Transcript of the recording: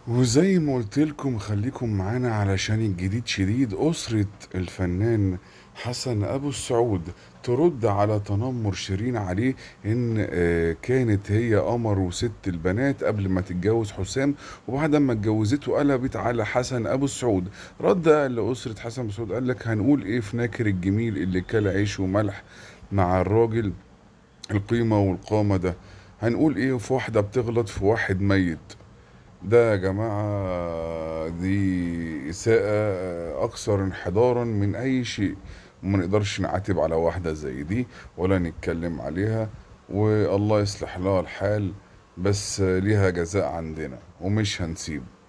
وزي ما قلت لكم خليكم معانا علشان الجديد شديد أسرة الفنان حسن أبو السعود ترد على تنمر شيرين عليه إن آه، كانت هي قمر وست البنات قبل ما تتجوز حسام وبعد ما اتجوزته قلبت على حسن أبو السعود رد لأسرة حسن أبو السعود قال لك هنقول إيه في ناكر الجميل اللي كل عيش وملح مع الراجل القيمة والقامة ده هنقول إيه في واحدة بتغلط في واحد ميت ده يا جماعة دي إساءة أكثر انحدارا من أي شيء وما نقدرش نعاتب على واحدة زي دي ولا نتكلم عليها والله يصلح لها الحال بس ليها جزاء عندنا ومش هنسيبه